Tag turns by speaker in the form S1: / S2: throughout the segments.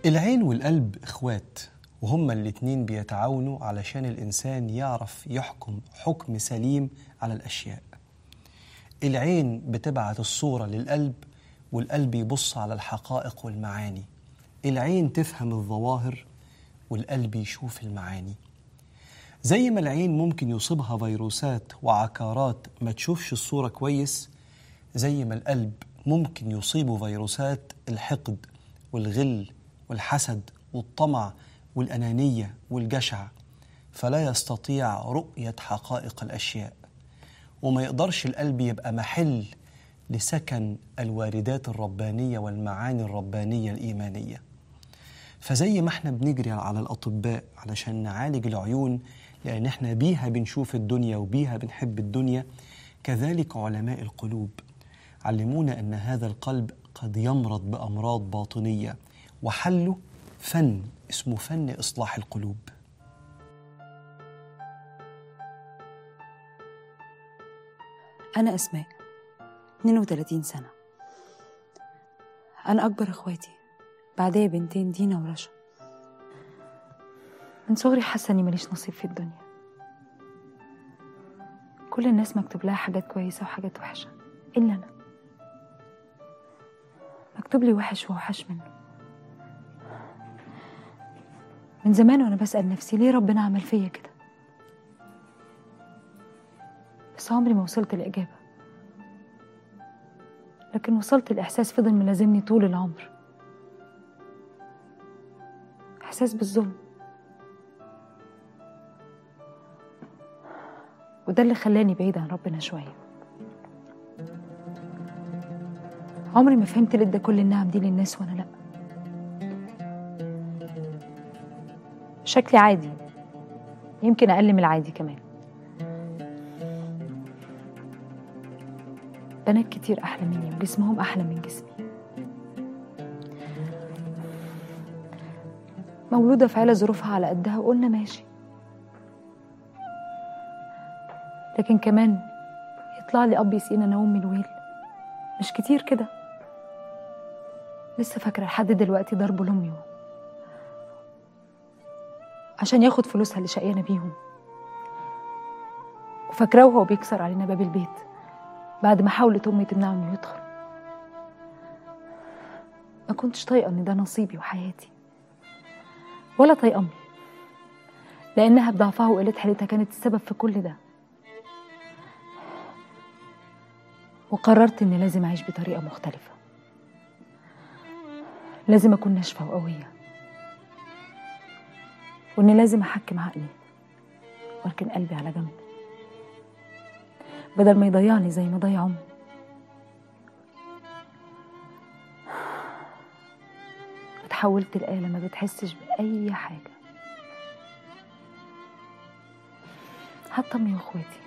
S1: العين والقلب اخوات وهما الاتنين بيتعاونوا علشان الإنسان يعرف يحكم حكم سليم على الأشياء العين بتبعت الصورة للقلب والقلب يبص على الحقائق والمعاني العين تفهم الظواهر والقلب يشوف المعاني زي ما العين ممكن يصيبها فيروسات وعكارات ما تشوفش الصورة كويس زي ما القلب ممكن يصيبه فيروسات الحقد والغل والحسد والطمع والأنانية والجشع فلا يستطيع رؤية حقائق الأشياء وما يقدرش القلب يبقى محل لسكن الواردات الربانية والمعاني الربانية الإيمانية فزي ما احنا بنجري على الأطباء علشان نعالج العيون لأن احنا بيها بنشوف الدنيا وبيها بنحب الدنيا كذلك علماء القلوب علمونا أن هذا القلب قد يمرض بأمراض باطنية وحله فن اسمه فن إصلاح القلوب
S2: أنا أسماء 32 سنة أنا أكبر إخواتي بعديا بنتين دينا ورشا من صغري حاسة إني ماليش نصيب في الدنيا كل الناس مكتوب لها حاجات كويسة وحاجات وحشة إلا أنا مكتوب لي وحش ووحش منه من زمان وأنا بسأل نفسي ليه ربنا عمل فيا كده بس عمري ما وصلت الإجابة لكن وصلت الإحساس فضل ملازمني طول العمر إحساس بالظلم وده اللي خلاني بعيد عن ربنا شوية عمري ما فهمت ليه ادى كل النعم دي للناس وأنا لأ شكلي عادي يمكن أقل من العادي كمان بنات كتير أحلى مني وجسمهم أحلى من جسمي مولودة في عيلة ظروفها على قدها وقلنا ماشي لكن كمان يطلع لي أب يسقينا أنا وأمي الويل مش كتير كده لسه فاكرة لحد دلوقتي ضربه لأمي عشان ياخد فلوسها اللي شقيانة بيهم وفاكراه وهو بيكسر علينا باب البيت بعد ما حاولت أمي تمنعه إنه يدخل ما كنتش طايقة إن ده نصيبي وحياتي ولا طايقة أمي لأنها بضعفها وقلة حيلتها كانت السبب في كل ده وقررت إني لازم أعيش بطريقة مختلفة لازم أكون ناشفة وقوية وإني لازم أحكم عقلي وأركن قلبي على جنب بدل ما يضيعني زي ما ضيع أمي اتحولت لآلة ما بتحسش بأي حاجة حتى أمي وأخواتي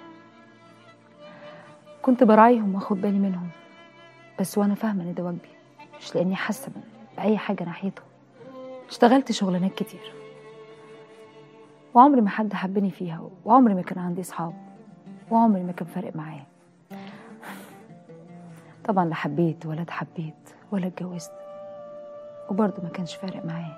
S2: كنت براعيهم واخد بالي منهم بس وانا فاهمه ان ده واجبي مش لاني حاسه باي حاجه ناحيته اشتغلت شغلانات كتير وعمري ما حد حبني فيها وعمري ما كان عندي اصحاب وعمري ما كان فارق معايا طبعا لا حبيت ولا اتحبيت ولا اتجوزت وبرضه ما كانش فارق معايا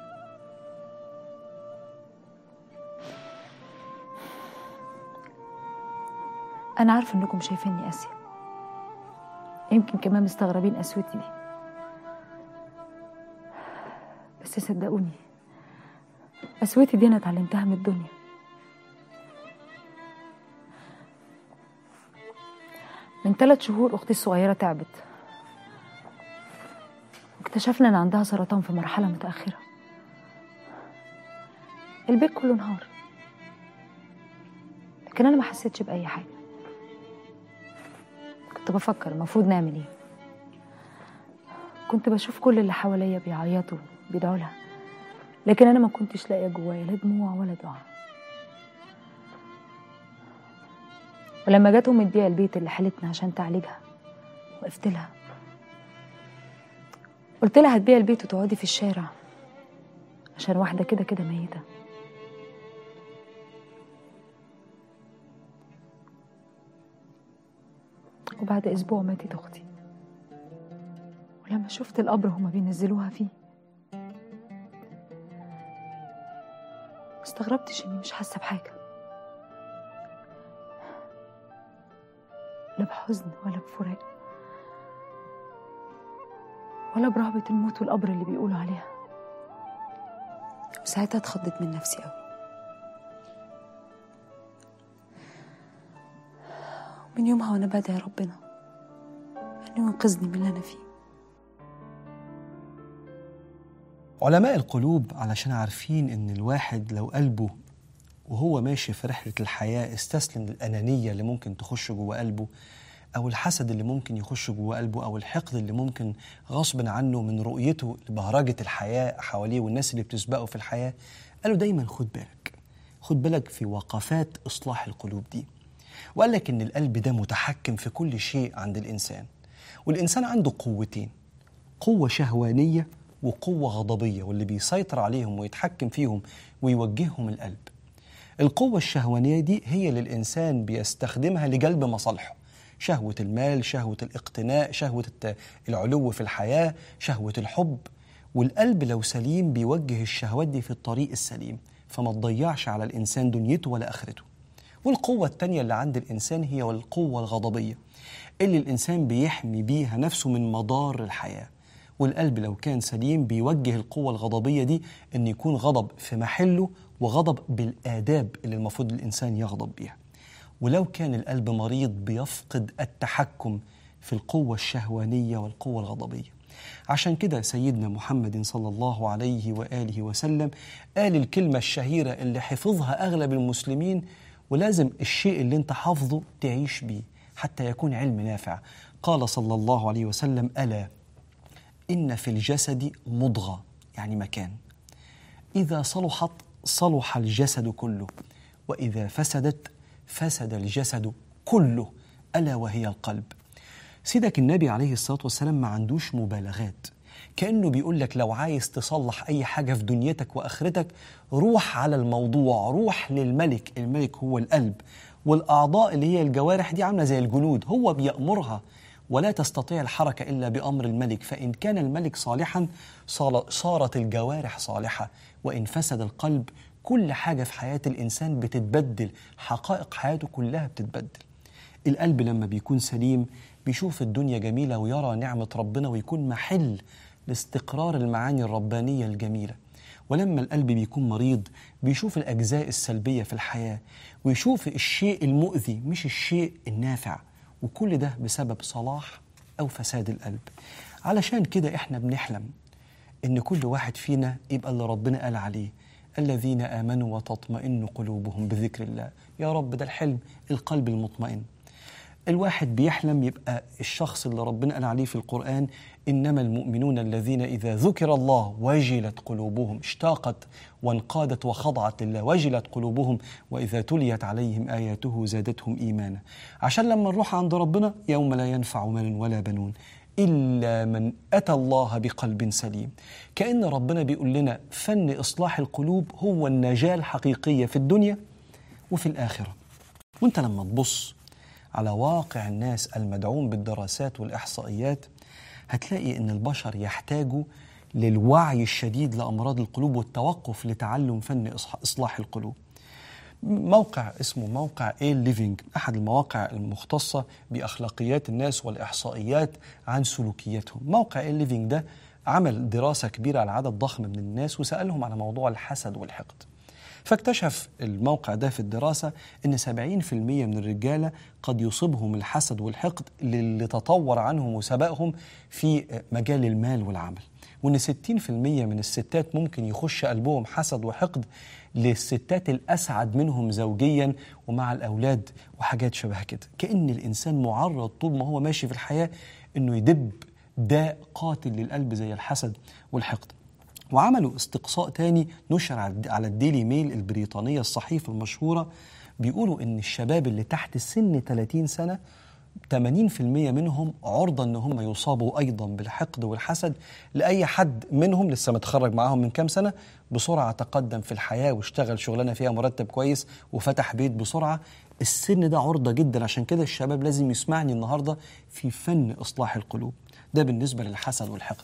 S2: أنا عارفة إنكم شايفيني قاسية يمكن كمان مستغربين قسوتي دي بس صدقوني قسوتي دي أنا اتعلمتها من الدنيا من ثلاث شهور أختي الصغيرة تعبت واكتشفنا إن عندها سرطان في مرحلة متأخرة البيت كله انهار لكن أنا ما حسيتش بأي حاجة كنت بفكر المفروض نعمل ايه كنت بشوف كل اللي حواليا بيعيطوا بيدعوا لها لكن انا ما كنتش لاقيه جوايا لا دموع ولا دعاء ولما جت امي تبيع البيت اللي حالتنا عشان تعالجها وقفت لها قلت لها هتبيع البيت وتقعدي في الشارع عشان واحده كده كده ميته وبعد أسبوع ماتت أختي ولما شفت القبر هما بينزلوها فيه استغربتش اني مش حاسه بحاجه لا بحزن ولا بفراق ولا برهبة الموت والقبر اللي بيقولوا عليها
S3: وساعتها اتخضت من نفسي قوي من يومها وانا بدعي ربنا انه ينقذني من اللي انا فيه
S1: علماء القلوب علشان عارفين ان الواحد لو قلبه وهو ماشي في رحلة الحياة استسلم للأنانية اللي ممكن تخش جوه قلبه أو الحسد اللي ممكن يخش جوه قلبه أو الحقد اللي ممكن غصب عنه من رؤيته لبهرجة الحياة حواليه والناس اللي بتسبقه في الحياة قالوا دايما خد بالك خد بالك في وقفات إصلاح القلوب دي وقال لك إن القلب ده متحكم في كل شيء عند الإنسان والإنسان عنده قوتين قوة شهوانية وقوة غضبية واللي بيسيطر عليهم ويتحكم فيهم ويوجههم القلب القوة الشهوانية دي هي اللي الإنسان بيستخدمها لجلب مصالحه شهوة المال شهوة الاقتناء شهوة الت- العلو في الحياة شهوة الحب والقلب لو سليم بيوجه الشهوات دي في الطريق السليم فما تضيعش على الإنسان دنيته ولا آخرته والقوة التانية اللي عند الإنسان هي القوة الغضبية اللي الإنسان بيحمي بيها نفسه من مضار الحياة والقلب لو كان سليم بيوجه القوة الغضبية دي أن يكون غضب في محله وغضب بالآداب اللي المفروض الإنسان يغضب بيها ولو كان القلب مريض بيفقد التحكم في القوة الشهوانية والقوة الغضبية عشان كده سيدنا محمد صلى الله عليه وآله وسلم قال الكلمة الشهيرة اللي حفظها أغلب المسلمين ولازم الشيء اللي انت حافظه تعيش بيه حتى يكون علم نافع قال صلى الله عليه وسلم ألا إن في الجسد مضغة يعني مكان إذا صلحت صلح الجسد كله وإذا فسدت فسد الجسد كله ألا وهي القلب سيدك النبي عليه الصلاة والسلام ما عندوش مبالغات كأنه بيقول لك لو عايز تصلح أي حاجة في دنيتك وآخرتك روح على الموضوع روح للملك الملك هو القلب والأعضاء اللي هي الجوارح دي عاملة زي الجنود هو بيأمرها ولا تستطيع الحركة إلا بأمر الملك فإن كان الملك صالحا صال- صارت الجوارح صالحة وإن فسد القلب كل حاجة في حياة الإنسان بتتبدل حقائق حياته كلها بتتبدل القلب لما بيكون سليم بيشوف الدنيا جميلة ويرى نعمة ربنا ويكون محل لاستقرار المعاني الربانية الجميلة ولما القلب بيكون مريض بيشوف الأجزاء السلبية في الحياة ويشوف الشيء المؤذي مش الشيء النافع وكل ده بسبب صلاح أو فساد القلب علشان كده إحنا بنحلم إن كل واحد فينا يبقى اللي ربنا قال عليه الذين آمنوا وتطمئن قلوبهم بذكر الله يا رب ده الحلم القلب المطمئن الواحد بيحلم يبقى الشخص اللي ربنا قال عليه في القرآن إنما المؤمنون الذين إذا ذكر الله وجلت قلوبهم اشتاقت وانقادت وخضعت لله وجلت قلوبهم وإذا تليت عليهم آياته زادتهم إيمانا عشان لما نروح عند ربنا يوم لا ينفع مال ولا بنون إلا من أتى الله بقلب سليم كأن ربنا بيقول لنا فن إصلاح القلوب هو النجاة الحقيقية في الدنيا وفي الآخرة وانت لما تبص على واقع الناس المدعوم بالدراسات والإحصائيات هتلاقي أن البشر يحتاجوا للوعي الشديد لأمراض القلوب والتوقف لتعلم فن إصح- إصلاح القلوب موقع اسمه موقع ايه ليفينج احد المواقع المختصه باخلاقيات الناس والاحصائيات عن سلوكياتهم موقع ايه ليفينج ده عمل دراسه كبيره على عدد ضخم من الناس وسالهم على موضوع الحسد والحقد فاكتشف الموقع ده في الدراسة أن 70% من الرجالة قد يصيبهم الحسد والحقد للي تطور عنهم وسبقهم في مجال المال والعمل وأن 60% من الستات ممكن يخش قلبهم حسد وحقد للستات الأسعد منهم زوجيا ومع الأولاد وحاجات شبه كده كأن الإنسان معرض طول ما هو ماشي في الحياة أنه يدب داء قاتل للقلب زي الحسد والحقد وعملوا استقصاء تاني نشر على على الديلي ميل البريطانية الصحيفة المشهورة بيقولوا إن الشباب اللي تحت سن 30 سنة 80% منهم عرضة ان هم يصابوا ايضا بالحقد والحسد لاي حد منهم لسه متخرج معاهم من كام سنه بسرعه تقدم في الحياه واشتغل شغلانه فيها مرتب كويس وفتح بيت بسرعه السن ده عرضه جدا عشان كده الشباب لازم يسمعني النهارده في فن اصلاح القلوب ده بالنسبه للحسد والحقد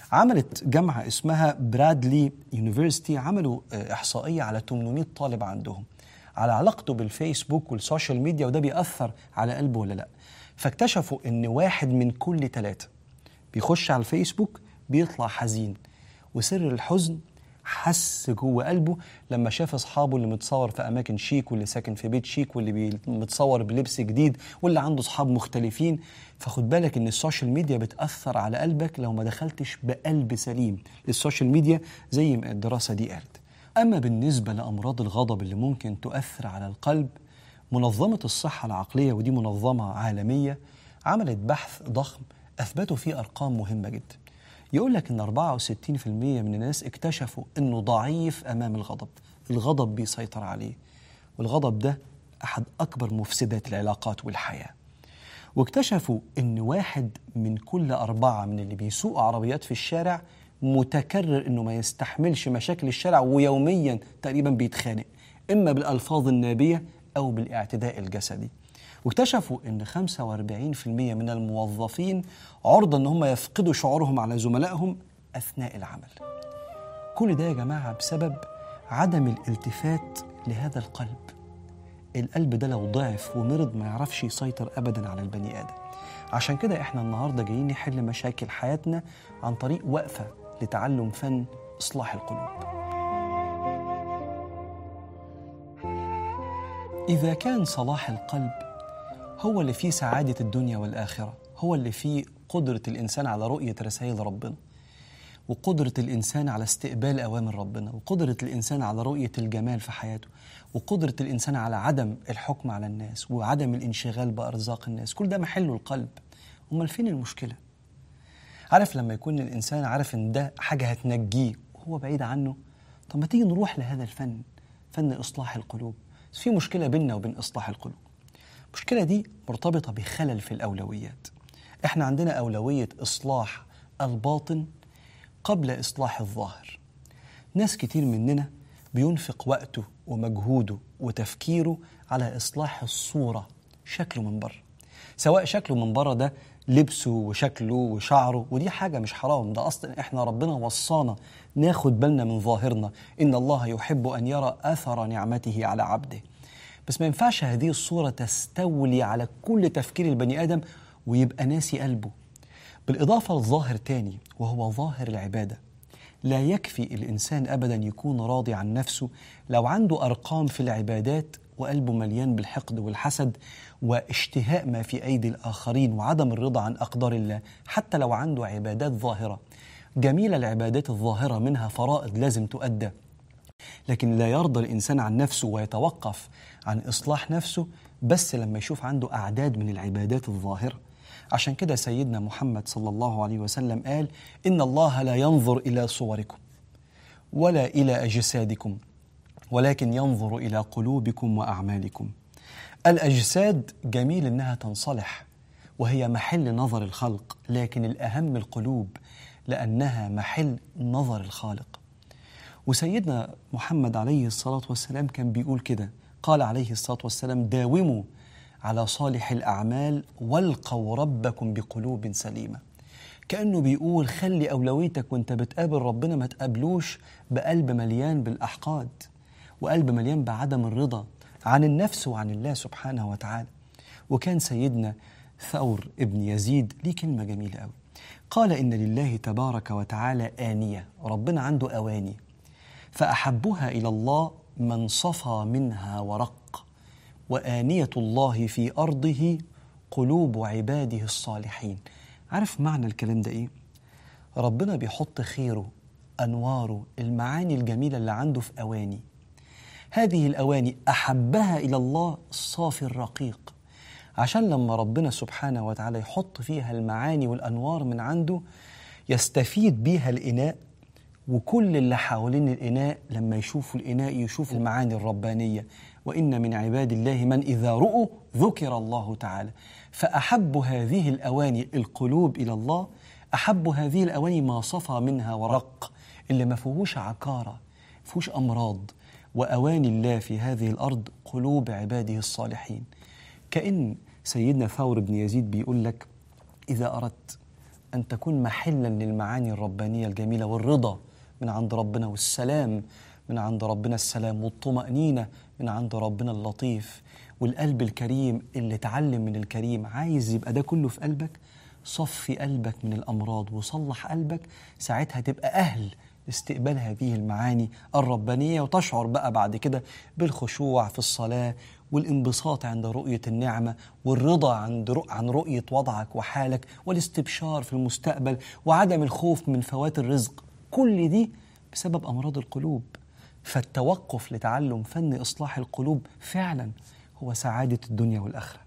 S1: عملت جامعة اسمها برادلي يونيفرسيتي عملوا آه، إحصائية على 800 طالب عندهم على علاقته بالفيسبوك والسوشيال ميديا وده بيأثر على قلبه ولا لا فاكتشفوا إن واحد من كل ثلاثة بيخش على الفيسبوك بيطلع حزين وسر الحزن حس جوه قلبه لما شاف اصحابه اللي متصور في اماكن شيك واللي ساكن في بيت شيك واللي بي- متصور بلبس جديد واللي عنده اصحاب مختلفين فخد بالك ان السوشيال ميديا بتاثر على قلبك لو ما دخلتش بقلب سليم للسوشيال ميديا زي ما الدراسه دي قالت اما بالنسبه لامراض الغضب اللي ممكن تؤثر على القلب منظمه الصحه العقليه ودي منظمه عالميه عملت بحث ضخم اثبتوا فيه ارقام مهمه جدا يقول لك ان 64% من الناس اكتشفوا انه ضعيف امام الغضب الغضب بيسيطر عليه والغضب ده احد اكبر مفسدات العلاقات والحياه واكتشفوا ان واحد من كل اربعه من اللي بيسوقوا عربيات في الشارع متكرر انه ما يستحملش مشاكل الشارع ويوميا تقريبا بيتخانق اما بالالفاظ النابيه او بالاعتداء الجسدي واكتشفوا ان 45% من الموظفين عرضه ان هم يفقدوا شعورهم على زملائهم اثناء العمل كل ده يا جماعه بسبب عدم الالتفات لهذا القلب القلب ده لو ضعف ومرض ما يعرفش يسيطر ابدا على البني ادم عشان كده احنا النهارده جايين نحل مشاكل حياتنا عن طريق وقفه لتعلم فن اصلاح القلوب اذا كان صلاح القلب هو اللي فيه سعاده الدنيا والاخره هو اللي فيه قدره الانسان على رؤيه رسائل ربنا وقدرة الإنسان على استقبال أوامر ربنا وقدرة الإنسان على رؤية الجمال في حياته وقدرة الإنسان على عدم الحكم على الناس وعدم الانشغال بأرزاق الناس كل ده محله القلب أمال فين المشكلة؟ عارف لما يكون الإنسان عارف إن ده حاجة هتنجيه وهو بعيد عنه طب ما تيجي نروح لهذا الفن فن إصلاح القلوب بس في مشكلة بيننا وبين إصلاح القلوب المشكلة دي مرتبطة بخلل في الأولويات إحنا عندنا أولوية إصلاح الباطن قبل إصلاح الظاهر ناس كتير مننا بينفق وقته ومجهوده وتفكيره على إصلاح الصورة شكله من بره سواء شكله من بره ده لبسه وشكله وشعره ودي حاجة مش حرام ده أصلا إحنا ربنا وصانا ناخد بالنا من ظاهرنا إن الله يحب أن يرى أثر نعمته على عبده بس ما ينفعش هذه الصورة تستولي على كل تفكير البني آدم ويبقى ناسي قلبه بالإضافة لظاهر تاني وهو ظاهر العبادة لا يكفي الإنسان أبدا يكون راضي عن نفسه لو عنده أرقام في العبادات وقلبه مليان بالحقد والحسد واشتهاء ما في أيدي الآخرين وعدم الرضا عن أقدار الله حتى لو عنده عبادات ظاهرة جميلة العبادات الظاهرة منها فرائض لازم تؤدى لكن لا يرضى الإنسان عن نفسه ويتوقف عن إصلاح نفسه بس لما يشوف عنده أعداد من العبادات الظاهرة عشان كده سيدنا محمد صلى الله عليه وسلم قال إن الله لا ينظر إلى صوركم ولا إلى أجسادكم ولكن ينظر إلى قلوبكم وأعمالكم الأجساد جميل إنها تنصلح وهي محل نظر الخلق لكن الأهم القلوب لأنها محل نظر الخالق وسيدنا محمد عليه الصلاة والسلام كان بيقول كده قال عليه الصلاة والسلام داوموا على صالح الأعمال والقوا ربكم بقلوب سليمة كأنه بيقول خلي أولويتك وانت بتقابل ربنا ما تقابلوش بقلب مليان بالأحقاد وقلب مليان بعدم الرضا عن النفس وعن الله سبحانه وتعالى وكان سيدنا ثور ابن يزيد ليه كلمة جميلة قوي قال إن لله تبارك وتعالى آنية ربنا عنده أواني فأحبها إلى الله من صفى منها ورق وآنية الله في أرضه قلوب عباده الصالحين عارف معنى الكلام ده إيه؟ ربنا بيحط خيره أنواره المعاني الجميلة اللي عنده في أواني هذه الأواني أحبها إلى الله الصافي الرقيق عشان لما ربنا سبحانه وتعالى يحط فيها المعاني والأنوار من عنده يستفيد بيها الإناء وكل اللي حوالين الإناء لما يشوفوا الإناء يشوفوا المعاني الربانية وإن من عباد الله من إذا رؤوا ذكر الله تعالى فأحب هذه الأواني القلوب إلى الله أحب هذه الأواني ما صفى منها ورق اللي ما فيهوش عكارة فيهوش أمراض وأواني الله في هذه الأرض قلوب عباده الصالحين كأن سيدنا ثور بن يزيد بيقول لك إذا أردت أن تكون محلا للمعاني الربانية الجميلة والرضا من عند ربنا والسلام من عند ربنا السلام والطمأنينة من عند ربنا اللطيف والقلب الكريم اللي اتعلم من الكريم عايز يبقى ده كله في قلبك صفي قلبك من الأمراض وصلح قلبك ساعتها تبقى أهل استقبال هذه المعاني الربانية وتشعر بقى بعد كده بالخشوع في الصلاة والانبساط عند رؤية النعمة والرضا عند رؤ عن رؤية وضعك وحالك والاستبشار في المستقبل وعدم الخوف من فوات الرزق كل دي بسبب أمراض القلوب فالتوقف لتعلم فن إصلاح القلوب فعلا هو سعادة الدنيا والآخرة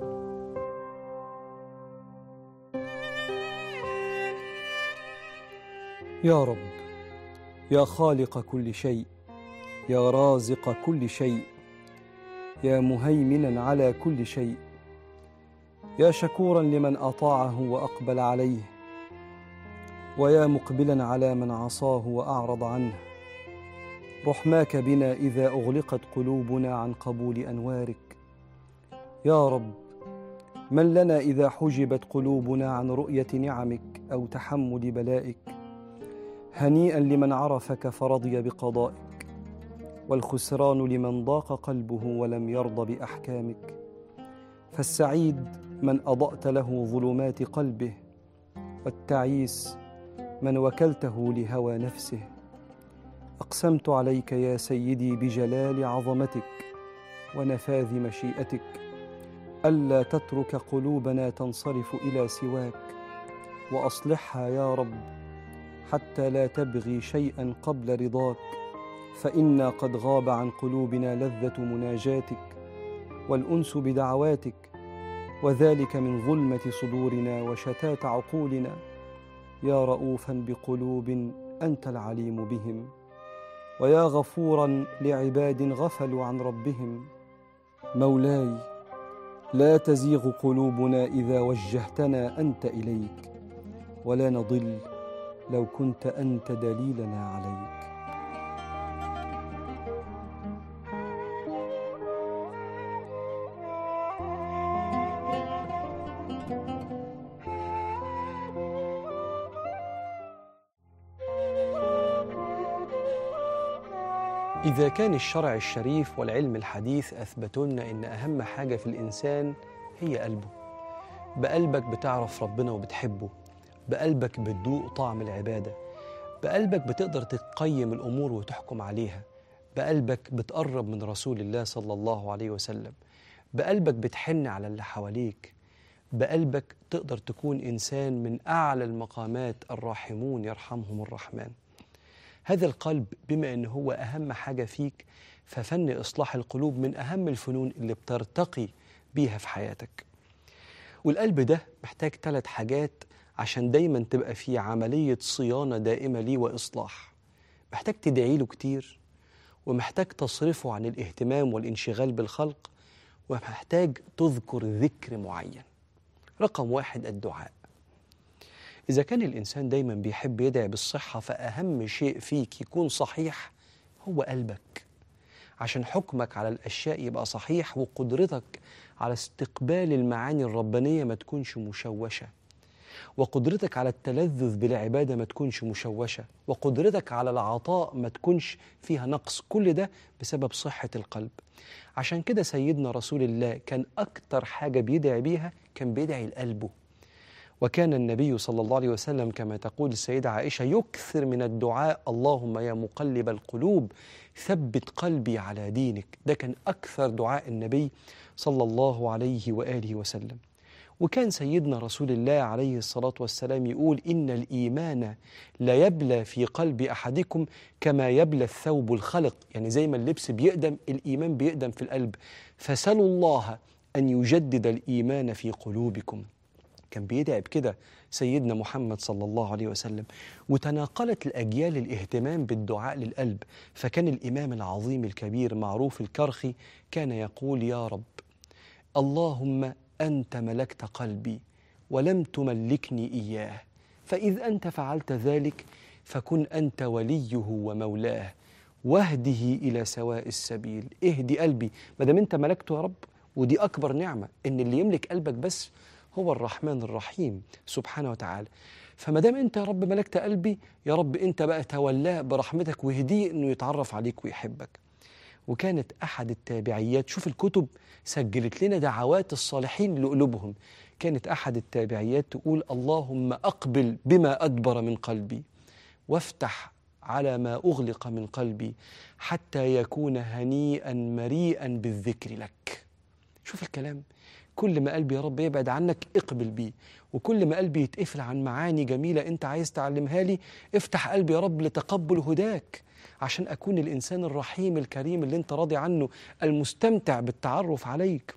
S1: يا رب يا خالق كل شيء يا رازق كل شيء يا مهيمنا على كل شيء يا شكورا لمن اطاعه واقبل عليه ويا مقبلا على من عصاه واعرض عنه رحماك بنا اذا اغلقت قلوبنا عن قبول انوارك يا رب من لنا اذا حجبت قلوبنا عن رؤيه نعمك او تحمل بلائك هنيئا لمن عرفك فرضي بقضائك والخسران لمن ضاق قلبه ولم يرض باحكامك فالسعيد من اضات له ظلمات قلبه والتعيس من وكلته لهوى نفسه اقسمت عليك يا سيدي بجلال عظمتك ونفاذ مشيئتك الا تترك قلوبنا تنصرف الى سواك واصلحها يا رب حتى لا تبغي شيئا قبل رضاك فانا قد غاب عن قلوبنا لذه مناجاتك والانس بدعواتك وذلك من ظلمه صدورنا وشتات عقولنا يا رؤوفا بقلوب انت العليم بهم ويا غفورا لعباد غفلوا عن ربهم مولاي لا تزيغ قلوبنا اذا وجهتنا انت اليك ولا نضل لو كنت انت دليلنا عليك إذا كان الشرع الشريف والعلم الحديث أثبتوا لنا إن أهم حاجة في الإنسان هي قلبه بقلبك بتعرف ربنا وبتحبه بقلبك بتدوق طعم العبادة بقلبك بتقدر تقيم الأمور وتحكم عليها بقلبك بتقرب من رسول الله صلى الله عليه وسلم بقلبك بتحن على اللي حواليك بقلبك تقدر تكون إنسان من أعلى المقامات الراحمون يرحمهم الرحمن هذا القلب بما أنه هو أهم حاجة فيك ففن إصلاح القلوب من أهم الفنون اللي بترتقي بيها في حياتك والقلب ده محتاج ثلاث حاجات عشان دايما تبقى فيه عملية صيانة دائمة ليه وإصلاح محتاج تدعي له كتير ومحتاج تصرفه عن الاهتمام والانشغال بالخلق ومحتاج تذكر ذكر معين رقم واحد الدعاء إذا كان الإنسان دايما بيحب يدعي بالصحة فأهم شيء فيك يكون صحيح هو قلبك عشان حكمك على الأشياء يبقى صحيح وقدرتك على استقبال المعاني الربانية ما تكونش مشوشة وقدرتك على التلذذ بالعبادة ما تكونش مشوشة وقدرتك على العطاء ما تكونش فيها نقص كل ده بسبب صحة القلب عشان كده سيدنا رسول الله كان أكتر حاجة بيدعي بيها كان بيدعي لقلبه وكان النبي صلى الله عليه وسلم كما تقول السيدة عائشة يكثر من الدعاء اللهم يا مقلب القلوب ثبت قلبي على دينك ده كان أكثر دعاء النبي صلى الله عليه وآله وسلم وكان سيدنا رسول الله عليه الصلاة والسلام يقول إن الإيمان لا يبلى في قلب أحدكم كما يبلى الثوب الخلق يعني زي ما اللبس بيقدم الإيمان بيقدم في القلب فسلوا الله أن يجدد الإيمان في قلوبكم كان بيدعي بكده سيدنا محمد صلى الله عليه وسلم وتناقلت الأجيال الاهتمام بالدعاء للقلب فكان الإمام العظيم الكبير معروف الكرخي كان يقول يا رب اللهم أنت ملكت قلبي ولم تملكني إياه فإذ أنت فعلت ذلك فكن أنت وليه ومولاه واهده إلى سواء السبيل اهدي قلبي ما دام أنت ملكته يا رب ودي أكبر نعمة إن اللي يملك قلبك بس هو الرحمن الرحيم سبحانه وتعالى فما دام انت يا رب ملكت قلبي يا رب انت بقى تولاه برحمتك واهديه انه يتعرف عليك ويحبك وكانت احد التابعيات شوف الكتب سجلت لنا دعوات الصالحين لقلوبهم كانت احد التابعيات تقول اللهم اقبل بما ادبر من قلبي وافتح على ما اغلق من قلبي حتى يكون هنيئا مريئا بالذكر لك شوف الكلام كل ما قلبي يا رب يبعد عنك اقبل بيه وكل ما قلبي يتقفل عن معاني جميلة انت عايز تعلمها لي افتح قلبي يا رب لتقبل هداك عشان أكون الإنسان الرحيم الكريم اللي انت راضي عنه المستمتع بالتعرف عليك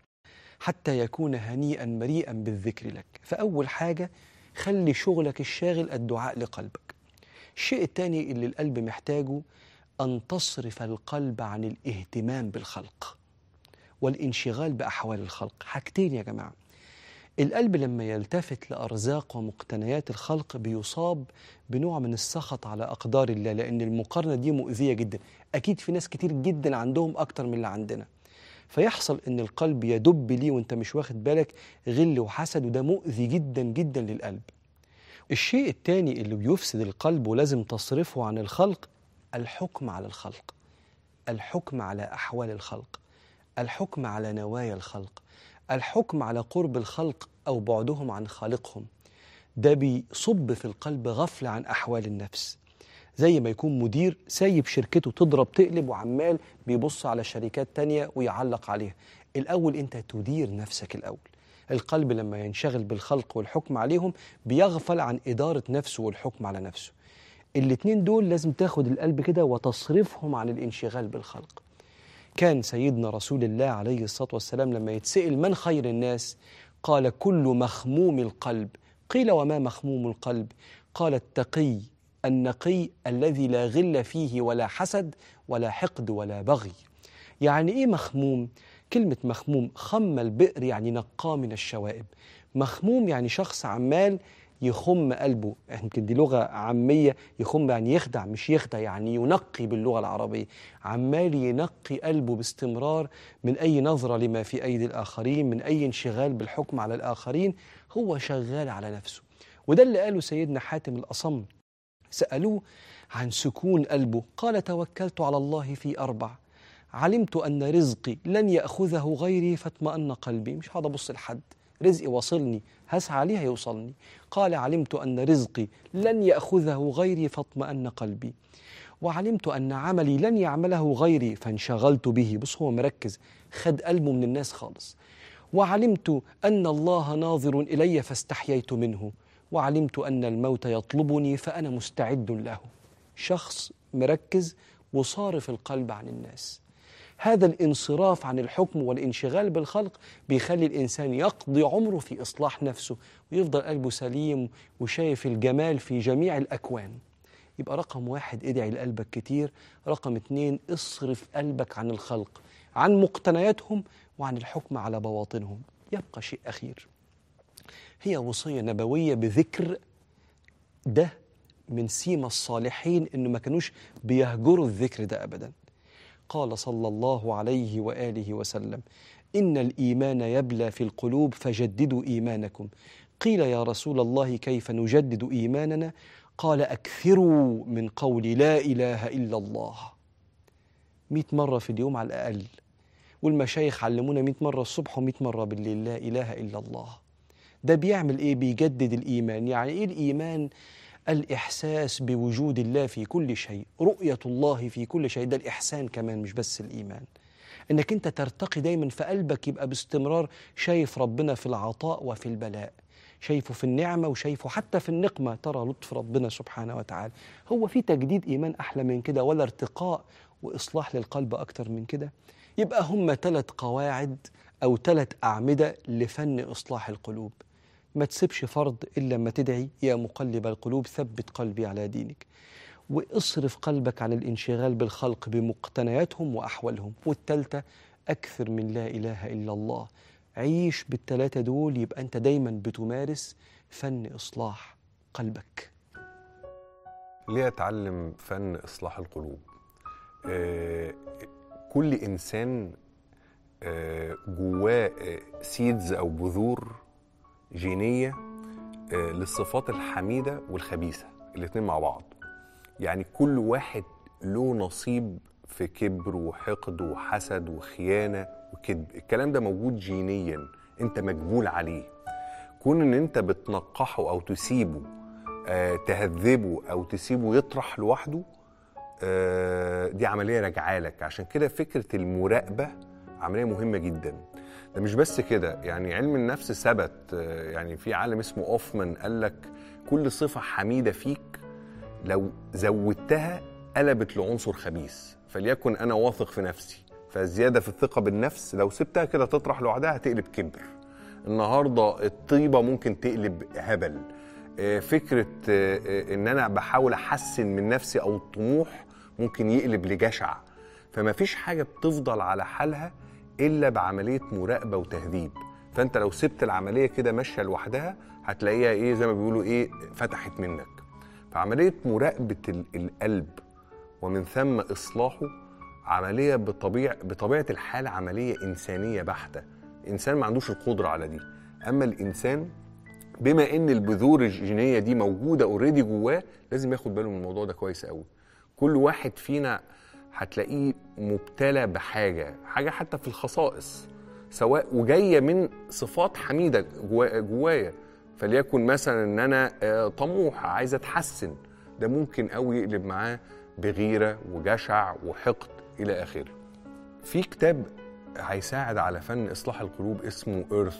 S1: حتى يكون هنيئا مريئا بالذكر لك فأول حاجة خلي شغلك الشاغل الدعاء لقلبك الشيء الثاني اللي القلب محتاجه أن تصرف القلب عن الاهتمام بالخلق والانشغال بأحوال الخلق حاجتين يا جماعة القلب لما يلتفت لأرزاق ومقتنيات الخلق بيصاب بنوع من السخط على أقدار الله لأن المقارنة دي مؤذية جدا أكيد في ناس كتير جدا عندهم أكتر من اللي عندنا فيحصل ان القلب يدب ليه وانت مش واخد بالك غل وحسد وده مؤذي جدا جدا للقلب الشيء الثاني اللي بيفسد القلب ولازم تصرفه عن الخلق الحكم على الخلق الحكم على احوال الخلق الحكم على نوايا الخلق الحكم على قرب الخلق او بعدهم عن خالقهم ده بيصب في القلب غفله عن احوال النفس زي ما يكون مدير سايب شركته تضرب تقلب وعمال بيبص على شركات تانية ويعلق عليها الأول أنت تدير نفسك الأول القلب لما ينشغل بالخلق والحكم عليهم بيغفل عن إدارة نفسه والحكم على نفسه الاتنين دول لازم تاخد القلب كده وتصرفهم عن الانشغال بالخلق كان سيدنا رسول الله عليه الصلاة والسلام لما يتسأل من خير الناس قال كل مخموم القلب قيل وما مخموم القلب قال التقي النقي الذي لا غل فيه ولا حسد ولا حقد ولا بغي يعني ايه مخموم كلمة مخموم خم البئر يعني نقاه من الشوائب مخموم يعني شخص عمال يخم قلبه يمكن دي لغة عامية يخم يعني يخدع مش يخدع يعني ينقي باللغة العربية عمال ينقي قلبه باستمرار من أي نظرة لما في أيدي الآخرين من أي انشغال بالحكم على الآخرين هو شغال على نفسه وده اللي قاله سيدنا حاتم الأصم سألوه عن سكون قلبه قال توكلت على الله في أربع علمت أن رزقي لن يأخذه غيري فاطمأن قلبي مش هقعد أبص لحد رزقي وصلني هسعى عليه هيوصلني قال علمت أن رزقي لن يأخذه غيري فاطمأن قلبي وعلمت أن عملي لن يعمله غيري فانشغلت به بص هو مركز خد قلبه من الناس خالص وعلمت أن الله ناظر إلي فاستحييت منه وعلمت أن الموت يطلبني فأنا مستعد له شخص مركز وصارف القلب عن الناس هذا الانصراف عن الحكم والانشغال بالخلق بيخلي الإنسان يقضي عمره في إصلاح نفسه ويفضل قلبه سليم وشايف الجمال في جميع الأكوان يبقى رقم واحد ادعي لقلبك كتير رقم اتنين اصرف قلبك عن الخلق عن مقتنياتهم وعن الحكم على بواطنهم يبقى شيء أخير هي وصية نبوية بذكر ده من سيما الصالحين إنه ما كانوش بيهجروا الذكر ده أبدا قال صلى الله عليه وآله وسلم إن الإيمان يبلى في القلوب فجددوا إيمانكم قيل يا رسول الله كيف نجدد إيماننا قال أكثروا من قول لا إله إلا الله مئة مرة في اليوم على الأقل والمشايخ علمونا مئة مرة الصبح ومئة مرة بالليل لا إله إلا الله ده بيعمل ايه بيجدد الايمان يعني ايه الايمان الاحساس بوجود الله في كل شيء رؤيه الله في كل شيء ده الاحسان كمان مش بس الايمان انك انت ترتقي دايما في قلبك يبقى باستمرار شايف ربنا في العطاء وفي البلاء شايفه في النعمة وشايفه حتى في النقمة ترى لطف ربنا سبحانه وتعالى هو في تجديد إيمان أحلى من كده ولا ارتقاء وإصلاح للقلب أكتر من كده يبقى هم ثلاث قواعد أو ثلاث أعمدة لفن إصلاح القلوب ما تسيبش فرض إلا لما تدعي يا مقلب القلوب ثبت قلبي على دينك واصرف قلبك عن الانشغال بالخلق بمقتنياتهم وأحوالهم والتالتة أكثر من لا إله إلا الله عيش بالتلاتة دول يبقى أنت دايما بتمارس فن إصلاح قلبك
S4: ليه اتعلم فن اصلاح القلوب آه كل انسان آه جواه سيدز او بذور جينيه آه، للصفات الحميده والخبيثه الاتنين مع بعض يعني كل واحد له نصيب في كبر وحقد وحسد وخيانه وكذب الكلام ده موجود جينيا انت مجبول عليه كون ان انت بتنقحه او تسيبه آه تهذبه او تسيبه يطرح لوحده آه دي عمليه راجعه لك عشان كده فكره المراقبه عمليه مهمه جدا ده مش بس كده يعني علم النفس ثبت آه يعني في عالم اسمه اوفمان قال لك كل صفه حميده فيك لو زودتها قلبت لعنصر خبيث فليكن انا واثق في نفسي فالزياده في الثقه بالنفس لو سبتها كده تطرح لوحدها هتقلب كبر النهارده الطيبه ممكن تقلب هبل آه، فكره آه، آه، ان انا بحاول احسن من نفسي او الطموح ممكن يقلب لجشع فما فيش حاجه بتفضل على حالها الا بعمليه مراقبه وتهذيب فانت لو سبت العمليه كده ماشيه لوحدها هتلاقيها ايه زي ما بيقولوا ايه فتحت منك فعمليه مراقبه ال- القلب ومن ثم اصلاحه عمليه بطبيع بطبيعه الحال عمليه انسانيه بحته انسان ما عندوش القدره على دي اما الانسان بما ان البذور الجينيه دي موجوده اوريدي جواه لازم ياخد باله من الموضوع ده كويس قوي كل واحد فينا هتلاقيه مبتلى بحاجه حاجه حتى في الخصائص سواء وجايه من صفات حميده جوا- جوايا فليكن مثلا ان انا آه، طموح عايز اتحسن ده ممكن قوي يقلب معاه بغيره وجشع وحقد الى اخره في كتاب هيساعد على فن اصلاح القلوب اسمه ايرث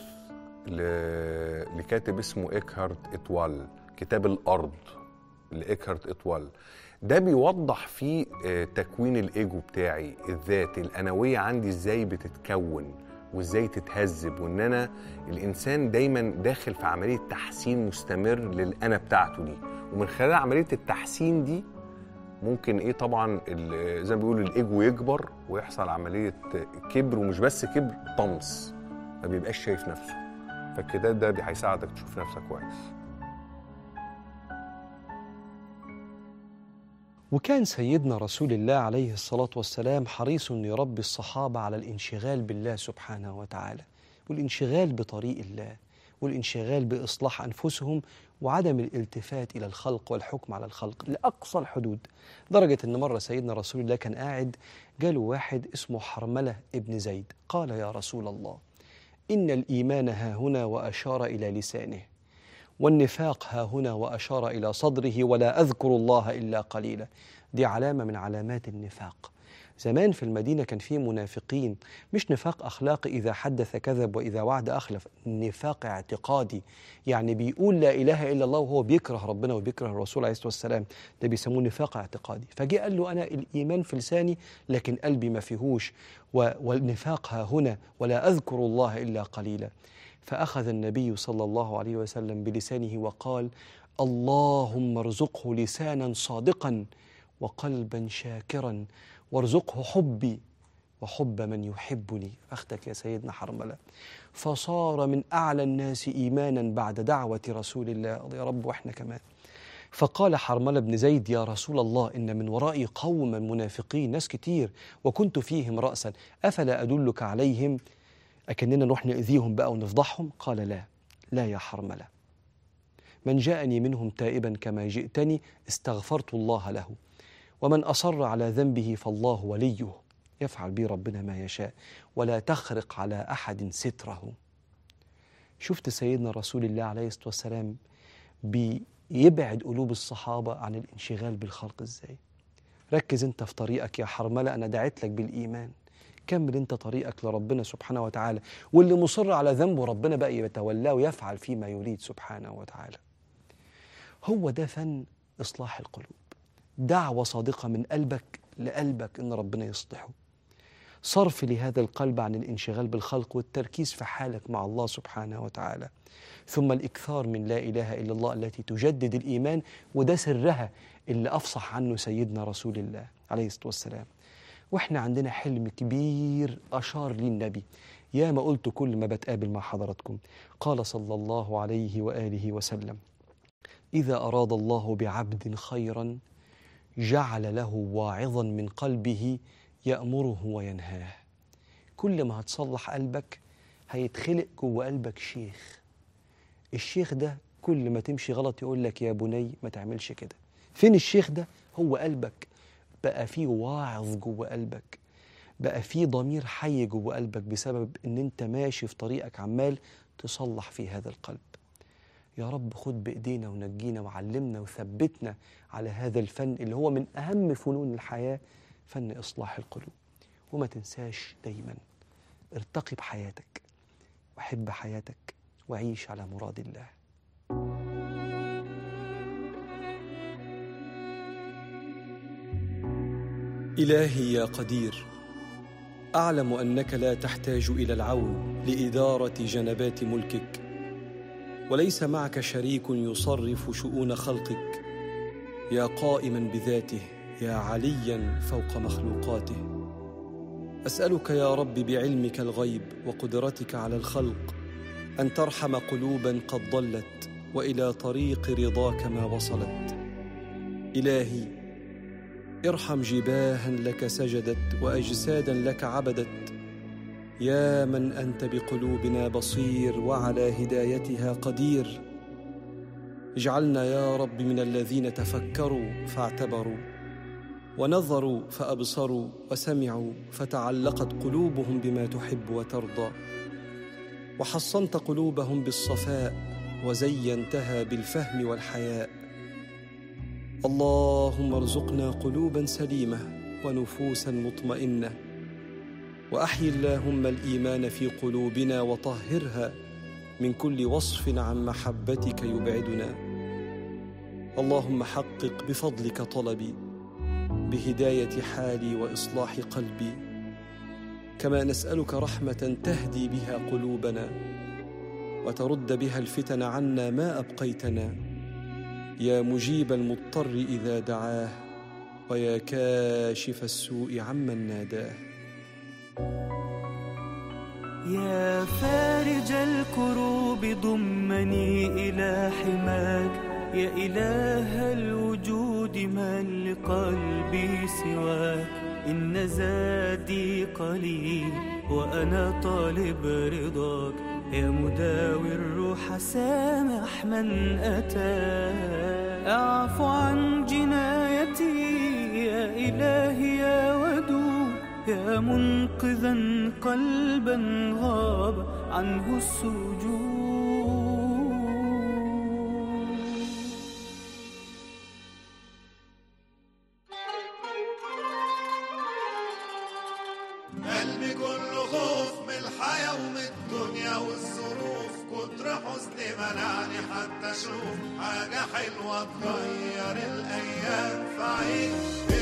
S4: لكاتب اسمه ايكهارت اتوال كتاب الارض لايكهارت اتوال ده بيوضح فيه آه، تكوين الايجو بتاعي الذات الانويه عندي ازاي بتتكون وازاي تتهذب وان انا الانسان دايما داخل في عمليه تحسين مستمر للانا بتاعته دي ومن خلال عمليه التحسين دي ممكن ايه طبعا ال- زي ما بيقولوا الايجو يكبر ويحصل عمليه كبر ومش بس كبر طمس ما بيبقاش شايف نفسه فالكتاب ده بي- هيساعدك تشوف نفسك كويس
S1: وكان سيدنا رسول الله عليه الصلاة والسلام حريص أن يربي الصحابة على الانشغال بالله سبحانه وتعالى والانشغال بطريق الله والانشغال بإصلاح أنفسهم وعدم الالتفات إلى الخلق والحكم على الخلق لأقصى الحدود درجة أن مرة سيدنا رسول الله كان قاعد جاله واحد اسمه حرملة ابن زيد قال يا رسول الله إن الإيمان ها هنا وأشار إلى لسانه والنفاق ها هنا وأشار إلى صدره ولا أذكر الله إلا قليلا دي علامة من علامات النفاق زمان في المدينة كان في منافقين مش نفاق أخلاقي إذا حدث كذب وإذا وعد أخلف نفاق اعتقادي يعني بيقول لا إله إلا الله وهو بيكره ربنا وبيكره الرسول عليه الصلاة والسلام ده بيسموه نفاق اعتقادي فجاء قال له أنا الإيمان في لساني لكن قلبي ما فيهوش و- والنفاق ها هنا ولا أذكر الله إلا قليلا فأخذ النبي صلى الله عليه وسلم بلسانه وقال اللهم ارزقه لسانا صادقا وقلبا شاكرا وارزقه حبي وحب من يحبني أختك يا سيدنا حرملة فصار من أعلى الناس إيمانا بعد دعوة رسول الله يا رب وإحنا كمان فقال حرملة بن زيد يا رسول الله إن من ورائي قوما منافقين ناس كتير وكنت فيهم رأسا أفلا أدلك عليهم أكننا نروح نأذيهم بقى ونفضحهم قال لا لا يا حرملة من جاءني منهم تائبا كما جئتني استغفرت الله له ومن أصر على ذنبه فالله وليه يفعل به ربنا ما يشاء ولا تخرق على أحد ستره شفت سيدنا رسول الله عليه الصلاة والسلام بيبعد قلوب الصحابة عن الانشغال بالخلق ازاي ركز انت في طريقك يا حرملة أنا دعيت لك بالإيمان كمل انت طريقك لربنا سبحانه وتعالى واللي مصر على ذنبه ربنا بقى يتولاه ويفعل فيما يريد سبحانه وتعالى هو ده فن إصلاح القلوب دعوة صادقة من قلبك لقلبك إن ربنا يصلحه صرف لهذا القلب عن الانشغال بالخلق والتركيز في حالك مع الله سبحانه وتعالى ثم الإكثار من لا إله إلا الله التي تجدد الإيمان وده سرها اللي أفصح عنه سيدنا رسول الله عليه الصلاة والسلام وإحنا عندنا حلم كبير أشار لي النبي يا ما قلت كل ما بتقابل مع حضراتكم قال صلى الله عليه وآله وسلم إذا أراد الله بعبد خيرا جعل له واعظا من قلبه يأمره وينهاه كل ما هتصلح قلبك هيتخلق جوه قلبك شيخ الشيخ ده كل ما تمشي غلط يقول لك يا بني ما تعملش كده فين الشيخ ده هو قلبك بقى فيه واعظ جوه قلبك بقى فيه ضمير حي جوه قلبك بسبب ان انت ماشي في طريقك عمال تصلح في هذا القلب يا رب خد بايدينا ونجينا وعلمنا وثبتنا على هذا الفن اللي هو من اهم فنون الحياه فن اصلاح القلوب وما تنساش دايما ارتقي بحياتك وحب حياتك وعيش على مراد الله إلهي يا قدير أعلم أنك لا تحتاج إلى العون لإدارة جنبات ملكك وليس معك شريك يصرف شؤون خلقك يا قائما بذاته يا عليا فوق مخلوقاته أسألك يا رب بعلمك الغيب وقدرتك على الخلق أن ترحم قلوبا قد ضلت وإلى طريق رضاك ما وصلت إلهي ارحم جباها لك سجدت واجسادا لك عبدت يا من انت بقلوبنا بصير وعلى هدايتها قدير اجعلنا يا رب من الذين تفكروا فاعتبروا ونظروا فابصروا وسمعوا فتعلقت قلوبهم بما تحب وترضى وحصنت قلوبهم بالصفاء وزينتها بالفهم والحياء اللهم ارزقنا قلوبا سليمه ونفوسا مطمئنه واحي اللهم الايمان في قلوبنا وطهرها من كل وصف عن محبتك يبعدنا اللهم حقق بفضلك طلبي بهدايه حالي واصلاح قلبي كما نسالك رحمه تهدي بها قلوبنا وترد بها الفتن عنا ما ابقيتنا يا مجيب المضطر اذا دعاه ويا كاشف السوء عمن ناداه
S5: يا فارج الكروب ضمني إلى حماك يا إله الوجود من لقلبي سواك إن زادي قليل وأنا طالب رضاك يا مداوي الروح سامح من أتى أعفو عن جنايتي يا إلهي يا ودود يا منقذا قلبا غاب عنه السجود
S6: قلبي كله خوف من الحياة ومن الدنيا والظروف كتر حزني منعني حتى اشوف حاجة حلوة تغير الايام فعيد